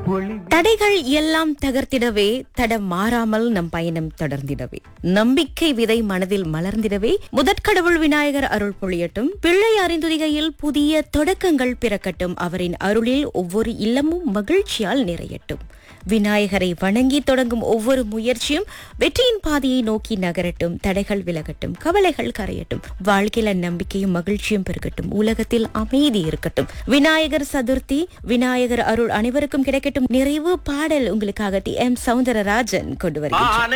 ஒளி தடைகள் எல்லாம் தகர்த்திடவே தடம் மாறாமல் நம் பயணம் தொடர்ந்திடவே நம்பிக்கை விதை மனதில் மலர்ந்திடவே முதற்கடவுள் விநாயகர் அருள் பொழியட்டும் பிள்ளை அறிந்துதிகையில் புதிய தொடக்கங்கள் பிறக்கட்டும் அவரின் அருளில் ஒவ்வொரு இல்லமும் மகிழ்ச்சியால் நிறையட்டும் விநாயகரை வணங்கி தொடங்கும் ஒவ்வொரு முயற்சியும் வெற்றியின் பாதையை நோக்கி நகரட்டும் தடைகள் விலகட்டும் கவலைகள் கரையட்டும் வாழ்க்கையில நம்பிக்கையும் மகிழ்ச்சியும் பெருகட்டும் உலகத்தில் அமைதி இருக்கட்டும் விநாயகர் சதுர்த்தி விநாயகர் அருள் அனைவருக்கும் கிடைக்கட்டும் நிறைவு பாடல் உங்களுக்காக டி எம் சவுந்தரராஜன் கொண்டு வருகிறார் மானே